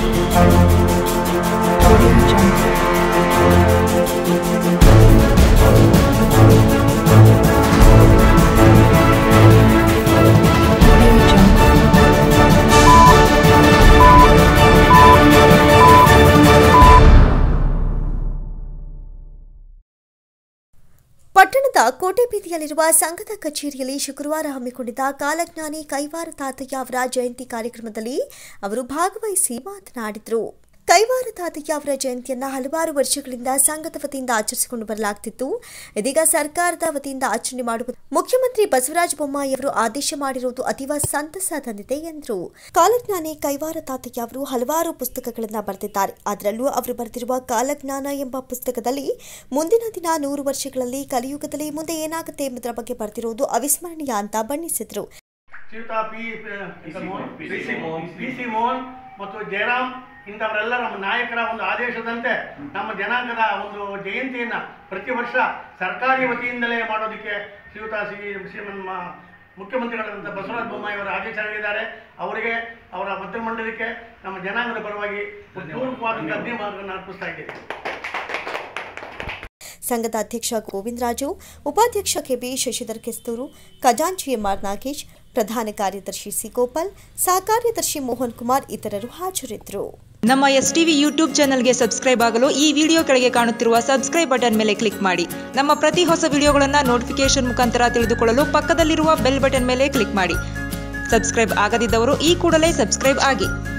Audio Jungle. Audio Jungle. ಪಟ್ಟಣದ ಕೋಟೆ ಬೀದಿಯಲ್ಲಿರುವ ಸಂಘದ ಕಚೇರಿಯಲ್ಲಿ ಶುಕ್ರವಾರ ಹಮ್ಮಿಕೊಂಡಿದ್ದ ಕಾಲಜ್ಞಾನಿ ಕೈವಾರ ತಾತಯ್ಯ ಅವರ ಜಯಂತಿ ಕಾರ್ಯಕ್ರಮದಲ್ಲಿ ಅವರು ಭಾಗವಹಿಸಿ ಮಾತನಾಡಿದರು ಕೈವಾರ ತಾತಯ್ಯ ಅವರ ಜಯಂತಿಯನ್ನ ಹಲವಾರು ವರ್ಷಗಳಿಂದ ಸಂಘದ ವತಿಯಿಂದ ಆಚರಿಸಿಕೊಂಡು ಬರಲಾಗ್ತಿತ್ತು ಇದೀಗ ಸರ್ಕಾರದ ವತಿಯಿಂದ ಆಚರಣೆ ಮಾಡುವ ಮುಖ್ಯಮಂತ್ರಿ ಬಸವರಾಜ ಬೊಮ್ಮಾಯಿ ಅವರು ಆದೇಶ ಮಾಡಿರುವುದು ಅತೀವ ಸಂತಸ ತಂದಿದೆ ಎಂದರು ಕಾಲಜ್ಞಾನಿ ಕೈವಾರ ತಾತಯ್ಯ ಅವರು ಹಲವಾರು ಪುಸ್ತಕಗಳನ್ನು ಬರೆದಿದ್ದಾರೆ ಅದರಲ್ಲೂ ಅವರು ಬರೆದಿರುವ ಕಾಲಜ್ಞಾನ ಎಂಬ ಪುಸ್ತಕದಲ್ಲಿ ಮುಂದಿನ ದಿನ ನೂರು ವರ್ಷಗಳಲ್ಲಿ ಕಲಿಯುಗದಲ್ಲಿ ಮುಂದೆ ಏನಾಗುತ್ತೆ ಎಂಬುದರ ಬಗ್ಗೆ ಬರೆದಿರುವುದು ಅವಿಸ್ಮರಣೀಯ ಅಂತ ಬಣ್ಣಿಸಿದರು ಶ್ರೀಯುತ P P C Mohan P C Mohan ಮತ್ತು ಜಯರಾಮ್ ಇಂಥವರೆಲ್ಲರ ನಾಯಕರ ಒಂದು ಆದೇಶದಂತೆ ನಮ್ಮ ಜನಾಂಗದ ಒಂದು ಜಯಂತಿಯನ್ನು ಪ್ರತಿ ವರ್ಷ ಸರ್ಕಾರಿ ವತಿಯಿಂದಲೇ ಮಾಡೋದಕ್ಕೆ ಶ್ರೀಯುತ ಶ್ರೀ ಶ್ರೀಮನ್ ಮ- ಮುಖ್ಯಮಂತ್ರಿಗಳಾದಂಥ ಬಸವರಾಜ ಬೊಮ್ಮಾಯಿ ಅವರು ಆದೇಶ ನೀಡಿದ್ದಾರೆ ಅವರಿಗೆ ಅವರ ಮಂತ್ರಿಮಂಡಲಕ್ಕೆ ನಮ್ಮ ಜನಾಂಗದ ಪರವಾಗಿ ಪೂರ್ವಕವಾದಂಥ ಧನ್ಯವಾದಗಳನ್ನು ಅರ್ಪಿಸ್ತಾ ಇದ್ದೇವೆ ಸಂಘದ ಅಧ್ಯಕ್ಷ ಗೋವಿಂದರಾಜು ಉಪಾಧ್ಯಕ್ಷ ಕೆಬಿ ಶಶಿಧರ್ ಕೆಸ್ತೂರು ಖಜಾಂಚಿ ಎಂಆರ್ ನಾಗೇಶ್ ಪ್ರಧಾನ ಕಾರ್ಯದರ್ಶಿ ಸಿ ಗೋಪಾಲ್ ಸಹ ಕಾರ್ಯದರ್ಶಿ ಮೋಹನ್ ಕುಮಾರ್ ಇತರರು ಹಾಜರಿದ್ದರು ನಮ್ಮ ಎಸ್ ಟಿವಿ ಯೂಟ್ಯೂಬ್ ಚಾನಲ್ಗೆ ಸಬ್ಸ್ಕ್ರೈಬ್ ಆಗಲು ಈ ವಿಡಿಯೋ ಕೆಳಗೆ ಕಾಣುತ್ತಿರುವ ಸಬ್ಸ್ಕ್ರೈಬ್ ಬಟನ್ ಮೇಲೆ ಕ್ಲಿಕ್ ಮಾಡಿ ನಮ್ಮ ಪ್ರತಿ ಹೊಸ ವಿಡಿಯೋಗಳನ್ನು ನೋಟಿಫಿಕೇಶನ್ ಮುಖಾಂತರ ತಿಳಿದುಕೊಳ್ಳಲು ಪಕ್ಕದಲ್ಲಿರುವ ಬೆಲ್ ಬಟನ್ ಮೇಲೆ ಕ್ಲಿಕ್ ಮಾಡಿ ಸಬ್ಸ್ಕ್ರೈಬ್ ಆಗದಿದ್ದವರು ಈ ಕೂಡಲೇ ಸಬ್ಸ್ಕ್ರೈಬ್ ಆಗಿ